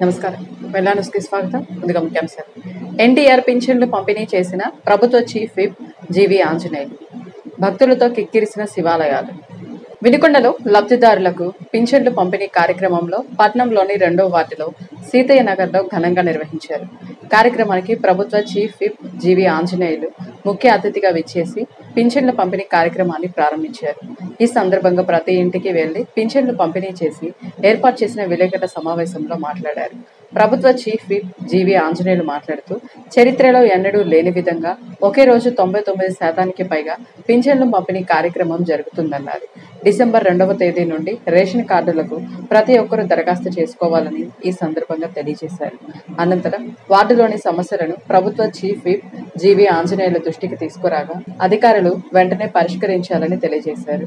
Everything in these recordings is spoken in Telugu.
నమస్కారం వెల్లా న్యూస్కి స్వాగతం ముందుగా ముఖ్యాంశాలు ఎన్టీఆర్ పింఛన్లు పంపిణీ చేసిన ప్రభుత్వ చీఫ్ విప్ జీవి ఆంజనేయులు భక్తులతో కిక్కిరిసిన శివాలయాలు వినుకొండలో లబ్ధిదారులకు పింఛన్లు పంపిణీ కార్యక్రమంలో పట్నంలోని రెండో వార్డులో సీతయ్య నగర్లో ఘనంగా నిర్వహించారు కార్యక్రమానికి ప్రభుత్వ చీఫ్ విప్ జీవి ఆంజనేయులు ముఖ్య అతిథిగా విచ్చేసి పింఛన్ల పంపిణీ కార్యక్రమాన్ని ప్రారంభించారు ఈ సందర్భంగా ప్రతి ఇంటికి వెళ్లి పింఛన్లు పంపిణీ చేసి ఏర్పాటు చేసిన విలేకరుల సమావేశంలో మాట్లాడారు ప్రభుత్వ చీఫ్ విప్ జీవి ఆంజనేయులు మాట్లాడుతూ చరిత్రలో ఎన్నడూ లేని విధంగా ఒకే రోజు తొంభై తొమ్మిది శాతానికి పైగా పింఛన్లు పంపిణీ కార్యక్రమం జరుగుతుందన్నారు డిసెంబర్ రెండవ తేదీ నుండి రేషన్ కార్డులకు ప్రతి ఒక్కరూ దరఖాస్తు చేసుకోవాలని ఈ సందర్భంగా తెలియజేశారు అనంతరం వార్డులోని సమస్యలను ప్రభుత్వ చీఫ్ విప్ జీవి ఆంజనేయుల దృష్టికి తీసుకురాగా అధికారులు వెంటనే పరిష్కరించాలని తెలియజేశారు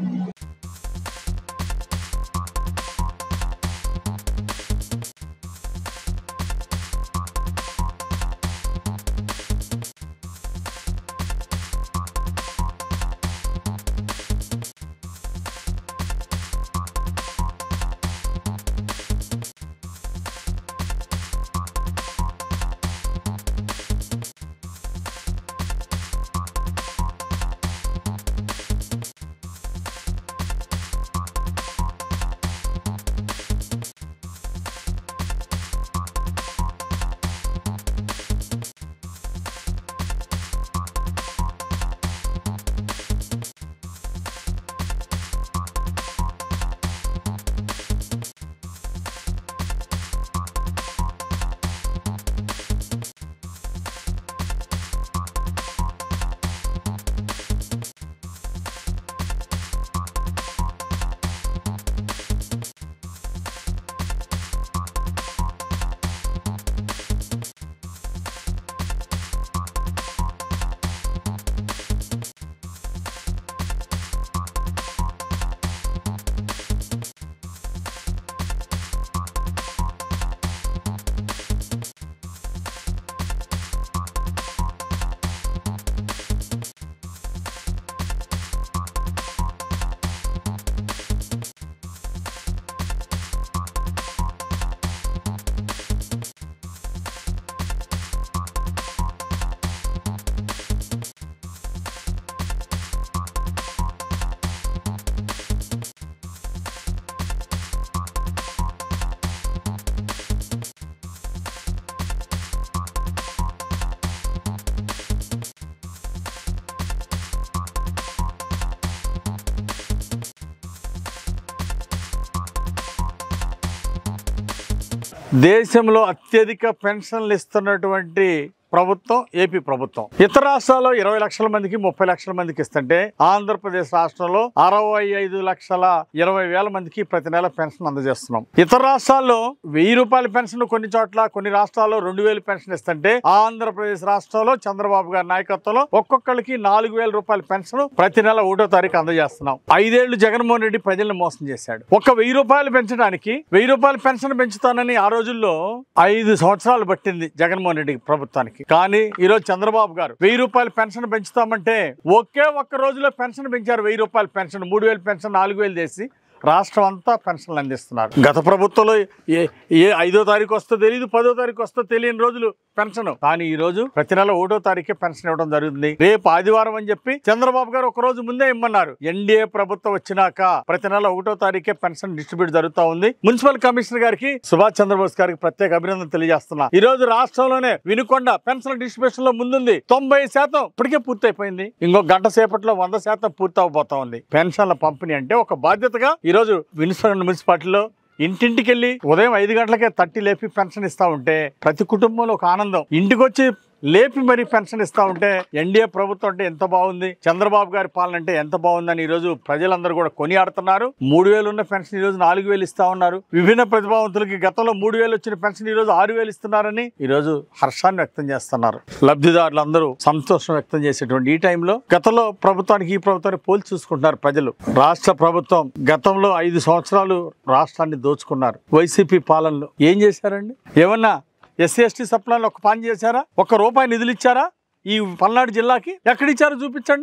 దేశంలో అత్యధిక పెన్షన్లు ఇస్తున్నటువంటి ప్రభుత్వం ఏపీ ప్రభుత్వం ఇతర రాష్ట్రాల్లో ఇరవై లక్షల మందికి ముప్పై లక్షల మందికి ఇస్తుంటే ఆంధ్రప్రదేశ్ రాష్ట్రంలో అరవై ఐదు లక్షల ఇరవై వేల మందికి ప్రతి నెల పెన్షన్ అందజేస్తున్నాం ఇతర రాష్ట్రాల్లో వెయ్యి రూపాయల పెన్షన్ కొన్ని చోట్ల కొన్ని రాష్ట్రాల్లో రెండు వేలు పెన్షన్ ఇస్తుంటే ఆంధ్రప్రదేశ్ రాష్ట్రంలో చంద్రబాబు గారి నాయకత్వంలో ఒక్కొక్కరికి నాలుగు వేల రూపాయల పెన్షన్ ప్రతి నెల ఒకటో తారీఖు అందజేస్తున్నాం ఐదేళ్లు జగన్మోహన్ రెడ్డి ప్రజల్ని మోసం చేశాడు ఒక వెయ్యి రూపాయలు పెంచడానికి వెయ్యి రూపాయల పెన్షన్ పెంచుతానని ఆ రోజుల్లో ఐదు సంవత్సరాలు పట్టింది జగన్మోహన్ రెడ్డి ప్రభుత్వానికి కానీ ఈ రోజు చంద్రబాబు గారు వెయ్యి రూపాయల పెన్షన్ పెంచుతామంటే ఒకే ఒక్క రోజులో పెన్షన్ పెంచారు వెయ్యి రూపాయల పెన్షన్ మూడు వేల పెన్షన్ నాలుగు వేలు చేసి రాష్ట్రం అంతా పెన్షన్లు అందిస్తున్నారు గత ప్రభుత్వంలో ఏ ఏ ఐదో తారీఖు వస్తో తెలియదు పదో తారీఖు వస్తో తెలియని రోజులు పెన్షన్ కానీ ఈ రోజు ప్రతి నెల ఒకటో తారీఖే పెన్షన్ ఇవ్వడం జరుగుతుంది రేపు ఆదివారం అని చెప్పి చంద్రబాబు గారు ఒక రోజు ముందే ఇమ్మన్నారు ఎన్డీఏ ప్రభుత్వం వచ్చినాక ప్రతి నెల ఒకటో తారీఖే పెన్షన్ డిస్ట్రిబ్యూట్ జరుగుతా ఉంది మున్సిపల్ కమిషనర్ గారికి సుభాష్ చంద్రబోస్ గారికి ప్రత్యేక అభినందన తెలియజేస్తున్నా ఈ రోజు రాష్ట్రంలోనే వినుకొండ పెన్షన్ డిస్ట్రిబ్యూషన్ లో ముందుంది తొంభై శాతం ఇప్పటికే పూర్తయిపోయింది ఇంకో గంట సేపట్లో వంద శాతం పూర్తి అవబోతా ఉంది పెన్షన్ల పంపిణీ అంటే ఒక బాధ్యతగా ఈ రోజు వినుకొండ మున్సిపాలిటీలో ఇంటింటికి వెళ్ళి ఉదయం ఐదు గంటలకే తట్టి లేపి పెన్షన్ ఇస్తా ఉంటే ప్రతి కుటుంబంలో ఒక ఆనందం ఇంటికి వచ్చి లేపి మరి పెన్షన్ ఇస్తా ఉంటే ఎన్డీఏ ప్రభుత్వం అంటే ఎంత బాగుంది చంద్రబాబు గారి పాలన అంటే ఎంత బాగుందని ఈ రోజు ప్రజలందరూ కూడా కొనియాడుతున్నారు మూడు వేలు ఉన్న పెన్షన్ ఈ రోజు నాలుగు వేలు ఇస్తా ఉన్నారు విభిన్న ప్రతిభావంతులకి గతంలో మూడు వేలు వచ్చిన పెన్షన్ ఈ రోజు ఆరు వేలు ఇస్తున్నారని ఈ రోజు హర్షాన్ని వ్యక్తం చేస్తున్నారు లబ్ధిదారులందరూ సంతోషం వ్యక్తం చేసేటువంటి ఈ టైంలో గతంలో ప్రభుత్వానికి ఈ ప్రభుత్వాన్ని పోల్చి చూసుకుంటున్నారు ప్రజలు రాష్ట్ర ప్రభుత్వం గతంలో ఐదు సంవత్సరాలు రాష్ట్రాన్ని దోచుకున్నారు వైసీపీ పాలనలో ఏం చేశారండి ఏమన్నా ఎస్సీ ఎస్టీ సప్లాన్లో ఒక పని చేశారా ఒక్క రూపాయి నిధులు ఇచ్చారా ఈ పల్నాడు జిల్లాకి ఎక్కడిచ్చారో చూపించండి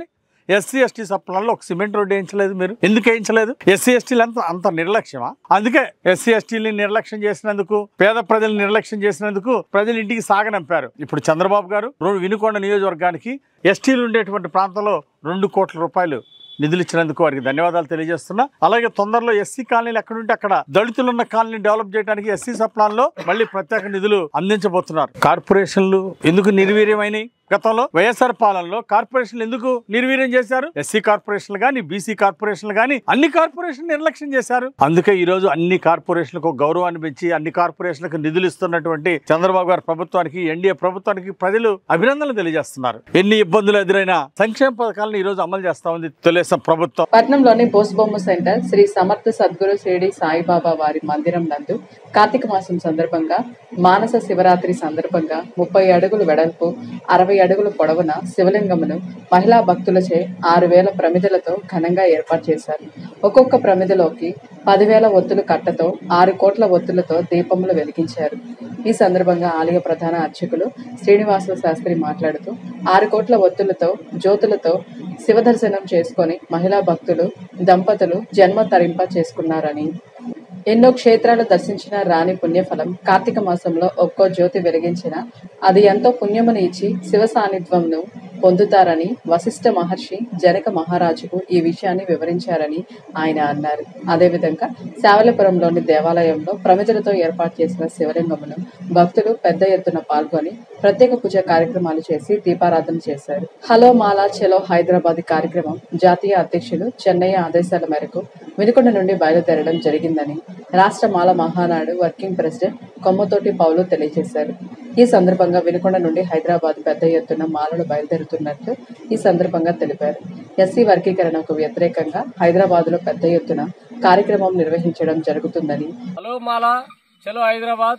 ఎస్సీ ఎస్టీ సప్లాన్లో ఒక సిమెంట్ రోడ్డు వేయించలేదు మీరు ఎందుకు వేయించలేదు ఎస్సీ ఎస్టీలు అంత అంత నిర్లక్ష్యమా అందుకే ఎస్సీ ఎస్టీలని నిర్లక్ష్యం చేసినందుకు పేద ప్రజలు నిర్లక్ష్యం చేసినందుకు ప్రజలు ఇంటికి సాగనంపారు ఇప్పుడు చంద్రబాబు గారు రెండు వినుకొండ నియోజకవర్గానికి ఎస్టీలు ఉండేటువంటి ప్రాంతంలో రెండు కోట్ల రూపాయలు నిధులు ఇచ్చినందుకు వారికి ధన్యవాదాలు తెలియజేస్తున్నా అలాగే తొందరలో ఎస్సీ కాలనీలు ఎక్కడుంటే అక్కడ దళితులు ఉన్న కాలనీ డెవలప్ చేయడానికి ఎస్సీ సప్లాన్ లో మళ్ళీ ప్రత్యేక నిధులు అందించబోతున్నారు కార్పొరేషన్లు ఎందుకు నిర్వీర్యమైనవి గతంలో వైఎస్ఆర్ పాలనలో కార్పొరేషన్లు ఎందుకు నిర్వీర్యం చేశారు ఎస్సీ కార్పొరేషన్లు కానీ బీసీ కార్పొరేషన్లు కానీ అన్ని కార్పొరేషన్ నిర్లక్ష్యం చేశారు అందుకే ఈ రోజు అన్ని కార్పొరేషన్లకు గౌరవాన్ని పెంచి అన్ని కార్పొరేషన్లకు నిధులు ఇస్తున్నటువంటి చంద్రబాబు గారి ప్రభుత్వానికి ఎన్డీఏ ప్రభుత్వానికి ప్రజలు అభినందనలు తెలియజేస్తున్నారు ఎన్ని ఇబ్బందులు ఎదురైనా సంక్షేమ పథకాలను ఈ రోజు అమలు చేస్తా ఉంది తెలుగుదేశం ప్రభుత్వం పట్నంలోని బోసుబొమ్మ సెంటర్ శ్రీ సమర్థ సద్గురు షిరిడి సాయిబాబా వారి మందిరం నందు కార్తీక మాసం సందర్భంగా మానస శివరాత్రి సందర్భంగా ముప్పై అడుగులు వెడల్పు అరవై అడుగుల పొడవున శివలింగమును మహిళా భక్తులచే ఆరు వేల ప్రమిదలతో ఘనంగా ఏర్పాటు చేశారు ఒక్కొక్క ప్రమిదలోకి పదివేల ఒత్తుల కట్టతో ఆరు కోట్ల ఒత్తులతో దీపములు వెలిగించారు ఈ సందర్భంగా ఆలయ ప్రధాన అర్చకులు శ్రీనివాస శాస్త్రి మాట్లాడుతూ ఆరు కోట్ల ఒత్తులతో జ్యోతులతో శివ దర్శనం చేసుకొని మహిళా భక్తులు దంపతులు జన్మ తరింప చేసుకున్నారని ఎన్నో క్షేత్రాలు దర్శించిన రాని పుణ్యఫలం కార్తీక మాసంలో ఒక్కో జ్యోతి వెలిగించిన అది ఎంతో పుణ్యమును ఇచ్చి శివ సాన్నిధ్యంను పొందుతారని వశిష్ఠ మహర్షి జనక మహారాజుకు ఈ విషయాన్ని వివరించారని ఆయన అన్నారు అదేవిధంగా శావలపురంలోని దేవాలయంలో ప్రమిదలతో ఏర్పాటు చేసిన శివలింగమును భక్తులు పెద్ద ఎత్తున పాల్గొని ప్రత్యేక పూజ కార్యక్రమాలు చేసి దీపారాధన చేశారు హలో మాలా చలో హైదరాబాద్ కార్యక్రమం జాతీయ అధ్యక్షులు చెన్నయ్య ఆదేశాల మేరకు వినుకొండ నుండి బయలుదేరడం జరిగిందని రాష్ట్ర మాల మహానాడు వర్కింగ్ ప్రెసిడెంట్ కొమ్మతోటి పౌలు తెలియజేశారు ఈ సందర్భంగా వినుకొండ నుండి హైదరాబాద్ పెద్ద ఎత్తున మాలలు బయలుదేరుతున్నట్లు ఈ సందర్భంగా తెలిపారు ఎస్సీ వర్గీకరణకు వ్యతిరేకంగా హైదరాబాద్ లో పెద్ద ఎత్తున కార్యక్రమం నిర్వహించడం జరుగుతుందని హలో మాలా చలో హైదరాబాద్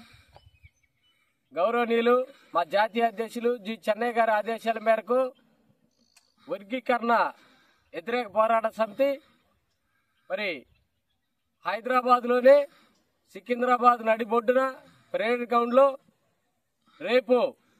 గౌరవనీయులు మా జాతీయ అధ్యక్షులు జి చెన్నై గారి ఆదేశాల మేరకు వర్గీకరణ వ్యతిరేక పోరాట సమితి మరి హైదరాబాద్లోనే సికింద్రాబాద్ నడిబొడ్డున పరేడ్ గ్రౌండ్లో రేపు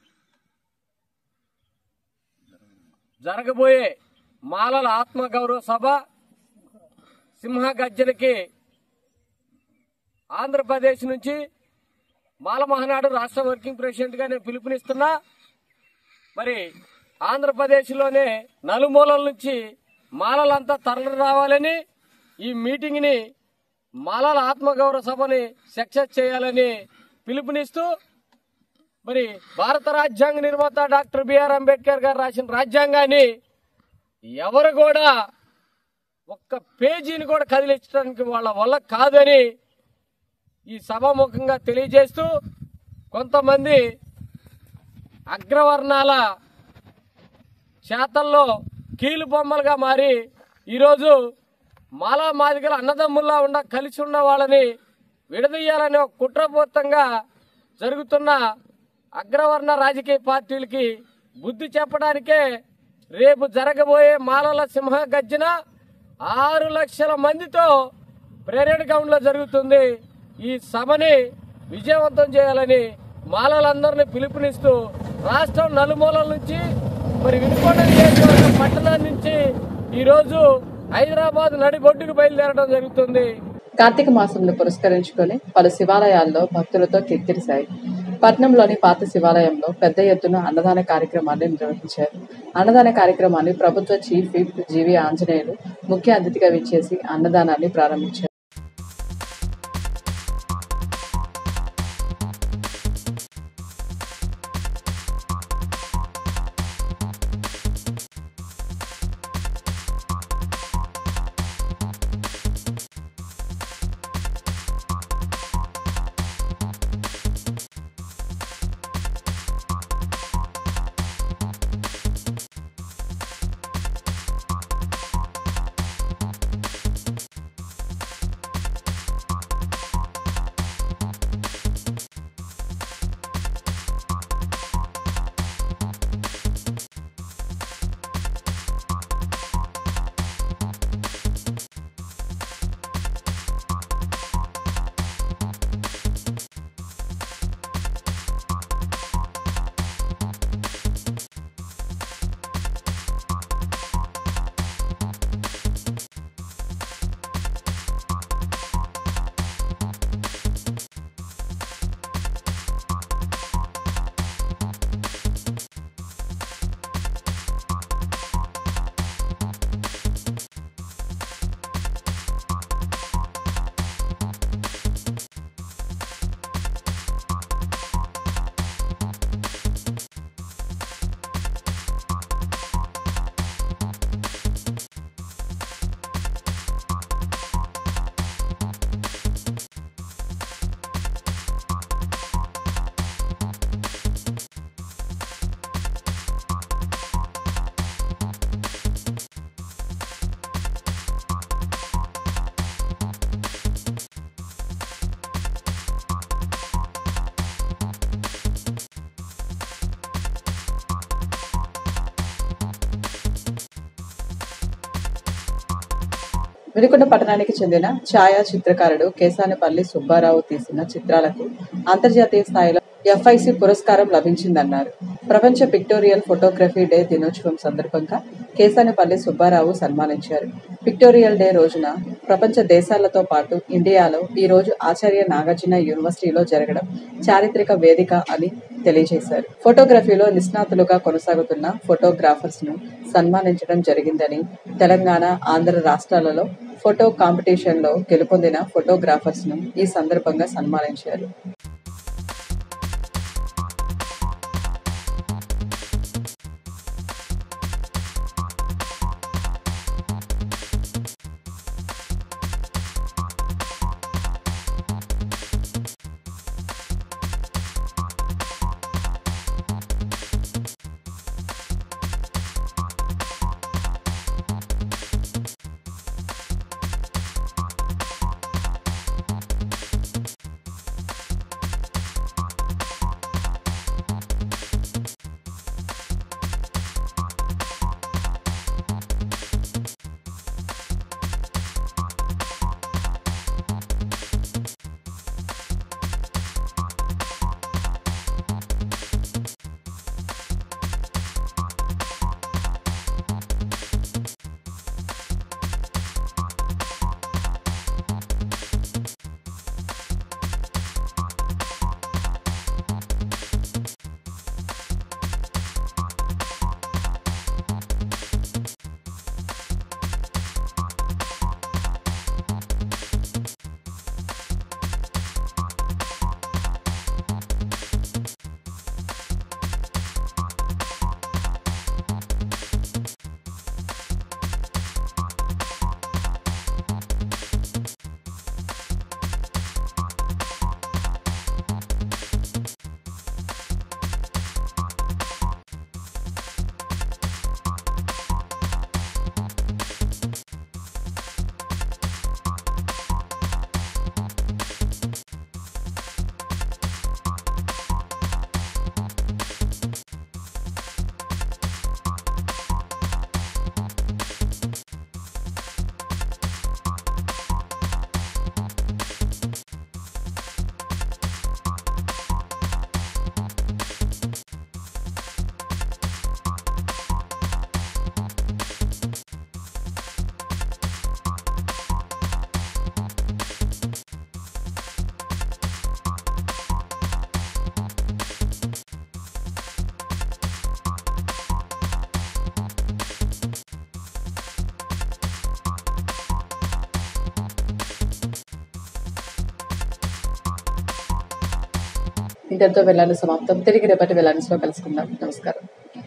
జరగబోయే మాలల ఆత్మగౌరవ సభ సింహగర్జనకి ఆంధ్రప్రదేశ్ నుంచి మాల మహానాడు రాష్ట్ర వర్కింగ్ ప్రెసిడెంట్ గా నేను పిలుపునిస్తున్నా మరి ఆంధ్రప్రదేశ్లోనే నలుమూలల నుంచి మాలలంతా తరలి రావాలని ఈ మీటింగ్ ని మాలల ఆత్మగౌరవ సభని సక్సెస్ చేయాలని పిలుపునిస్తూ మరి భారత రాజ్యాంగ నిర్మాత డాక్టర్ బిఆర్ అంబేద్కర్ గారు రాసిన రాజ్యాంగాన్ని ఎవరు కూడా ఒక్క పేజీని కూడా కదిలించడానికి వాళ్ళ వల్ల కాదని ఈ సభాముఖంగా తెలియజేస్తూ కొంతమంది అగ్రవర్ణాల చేతల్లో కీలు బొమ్మలుగా మారి ఈరోజు మాలా మాదిగల అన్నదమ్ముల్లా ఉండ కలిసి ఉన్న వాళ్ళని విడదీయాలనే ఒక కుట్రపూర్తంగా జరుగుతున్న అగ్రవర్ణ రాజకీయ పార్టీలకి బుద్ధి చెప్పడానికే రేపు జరగబోయే మాలల సింహ గర్జన ఆరు లక్షల మందితో ప్రేరేడ్ గ్రౌండ్ లో జరుగుతుంది ఈ సభని విజయవంతం చేయాలని మాలలందరినీ పిలుపునిస్తూ రాష్ట్రం నలుమూలల నుంచి మరి వినుకొండ నియోజకవర్గం పట్టణం నుంచి ఈరోజు హైదరాబాద్ నడిబొడ్డుకు బయలుదేరడం జరుగుతుంది కార్తీక మాసంను పురస్కరించుకొని పలు శివాలయాల్లో భక్తులతో కిక్కిరిశాయి పట్నంలోని పాత శివాలయంలో పెద్ద ఎత్తున అన్నదాన కార్యక్రమాన్ని నిర్వహించారు అన్నదాన కార్యక్రమాన్ని ప్రభుత్వ చీఫ్ విప్ జీవి ఆంజనేయులు ముఖ్య అతిథిగా విచ్చేసి అన్నదానాన్ని ప్రారంభించారు వినుకొండ పట్టణానికి చెందిన ఛాయా చిత్రకారుడు కేసానపల్లి సుబ్బారావు తీసిన చిత్రాలకు అంతర్జాతీయ స్థాయిలో ఎఫ్ఐసి పురస్కారం లభించిందన్నారు ప్రపంచ పిక్టోరియల్ ఫోటోగ్రఫీ డే దినోత్సవం సందర్భంగా కేసానపల్లి సుబ్బారావు సన్మానించారు పిక్టోరియల్ డే రోజున ప్రపంచ దేశాలతో పాటు ఇండియాలో ఈ రోజు ఆచార్య నాగార్జున యూనివర్సిటీలో జరగడం చారిత్రక వేదిక అని తెలియజేశారు ఫోటోగ్రఫీలో నిష్ణాతులుగా కొనసాగుతున్న ఫోటోగ్రాఫర్స్ ను సన్మానించడం జరిగిందని తెలంగాణ ఆంధ్ర రాష్ట్రాలలో ఫోటో కాంపిటీషన్ లో గెలుపొందిన ఫోటోగ్రాఫర్స్ ను ఈ సందర్భంగా సన్మానించారు ఇంతటితో వెళ్ళాలి సమాప్తం తిరిగి రేపటి వెళ్ళాలి కలుసుకుందాం నమస్కారం